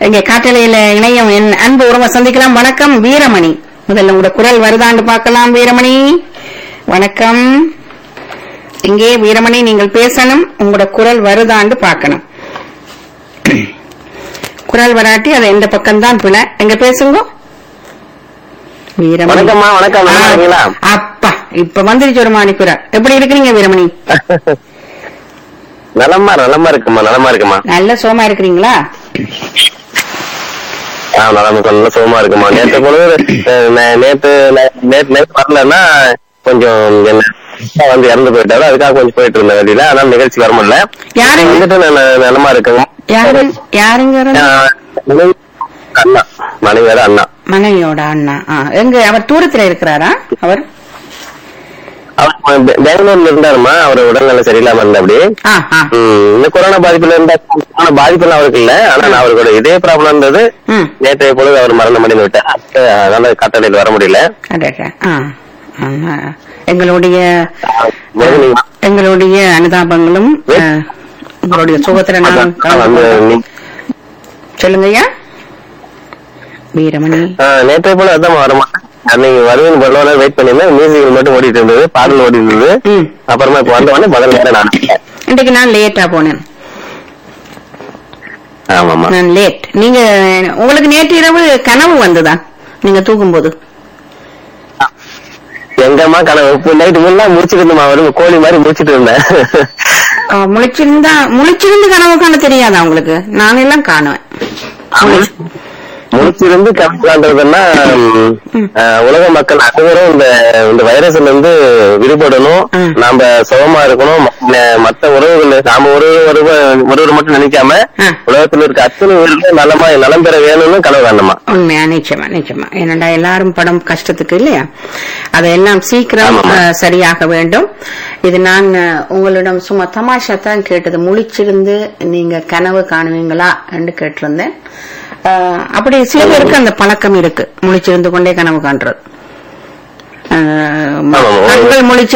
இங்க காட்டலையில இணையம் என் அன்பு உறவை சந்திக்கலாம் வணக்கம் வீரமணி முதல்ல உங்களோட குரல் வருதான்னு பார்க்கலாம் வீரமணி வணக்கம் இங்கே வீரமணி நீங்கள் பேசணும் உங்களோட குரல் வருதான்னு பார்க்கணும் குரல் வராட்டி அது எந்த பக்கம்தான் பிழை எங்க பேசுங்க வீரமணி வணக்கம்மா வணக்கம் நல்லா இருக்கீங்களா ஆ, அப்பா இப்ப வந்துருச்சு ஒரு மாணிக்குரல் எப்படி இருக்கிறீங்க வீரமணி நலமா நலமா இருக்குமா நலமா இருக்குமா நல்ல சோமா இருக்கிறீங்களா ஆ நலமா நல்ல சுகமா இருக்குமா நேத்து பொழுது அஹ், நே- நேத்து நே- நேத்து நேத்து வரலன்னா கொஞ்சம் என்ன அப்பா வந்து இறந்து போயிட்டாரு அதுக்காக கொஞ்சம் போயிட்டு இருந்தேன் வெளியில அதனால நிகழ்ச்சி வர முடியல யாருங்க? வந்துட்டு நான் ந- நலமா இருக்கேங்க யாரு யாருங்க இறந்து? ஆஹ், மனைவி அண்ணா மனைவியோட அண்ணா மனைவியோட அண்ணா ஆ, எங்க அவர் தூரத்துல இருக்கிறாரா அவர் அவர் பெ- பெங்களூர்ல இருந்தாருமா அவர் உடல்நிலை சரியில்லாம இருந்தா அப்படி ஆ ஆ ம், இந்த கொரோனா பாதிப்புல இருந்தா கொரோனா பாதிப்புலாம் அவருக்கு இல்ல ஆனா அவருக்கு இதே ப்ராப்ளம் இருந்தது ம் நேற்றைய பொழுது அவர் மரணம் அடைந்து விட்டார் அதனால கட்டளையில் வர முடியல அடடா. ஆ ஆமா. எங்களுடைய மோகினி, எங்களுடைய அனுதாபங்களும் ஆ, உங்களுடைய சுகத்துல நான் அதான், கலந்து வந்து கொள்றேன். நீ- சொல்லுங்க ஐயா வீரமணி ஆ, நேற்றைய போல அதான் வர மாட்டேன் நீங்க வருவீங்க பரவாயில்ல வெயிட் பண்ணிருந்தேன் மியூசிக் மட்டும் ஓடிட்டு இருந்தது பாடல் ஓடிட்டு இருந்தது ம் அப்புறமா இப்ப வந்த உடனே பதில் நேரம் நான் இன்றைக்கு நான் லேட்டா போனேன் ஆமாமா நான் லேட் நீங்க உங்களுக்கு நேற்று இரவு கனவு வந்ததா நீங்க தூங்கும்போது எங்கம்மா கனவு நைட்டு முன்னா முடிச்சிட்டு இருந்தேன் வரும் கோழி மாதிரி முடிச்சிட்டு இருந்தேன் ஆ, முழிச்சிருந்தா முழிச்சிருந்து கனவு காண தெரியாதா உங்களுக்கு நான் எல்லாம் காணுவேன் முழிச்சு- முடிச்சிருந்து கணக்குன்றதுன்னா உலக மக்கள் அனைவரும் இந்த இந்த வைரஸ்ல இருந்து விடுபடணும் ம். நாம சுகமா இருக்கணும் ம- மத்த உறவுகள் நாம ஒரு ஒருவர் ஒருவர் மட்டும் நினைக்காம ஆ. உலகத்துல இருக்க அத்தனை உயிர்களும் நலமா நலம் பெற வேணும்னு கனவு காணுமா உண்மையா நிச்சயமா நிச்சயமா ஏனண்டா எல்லாரும் படம் கஷ்டத்துக்கு இல்லையா அதெல்லாம் சீக்கிரம் ஆமாம்மா. அஹ், சரியாக வேண்டும் இது நான் அஹ், உங்களிடம் சும்மா தமாஷா தான் கேட்டது முழிச்சிருந்து நீங்க கனவு காணுவீங்களா என்று கேட்டிருந்தேன் அஹ், அப்படி சில பேருக்கு அந்த பழக்கம் இருக்கு முழிச்சிருந்து கொண்டே கனவு காண்றது அஹ், ஆமாம்மா. கண்கள் முழிச்சு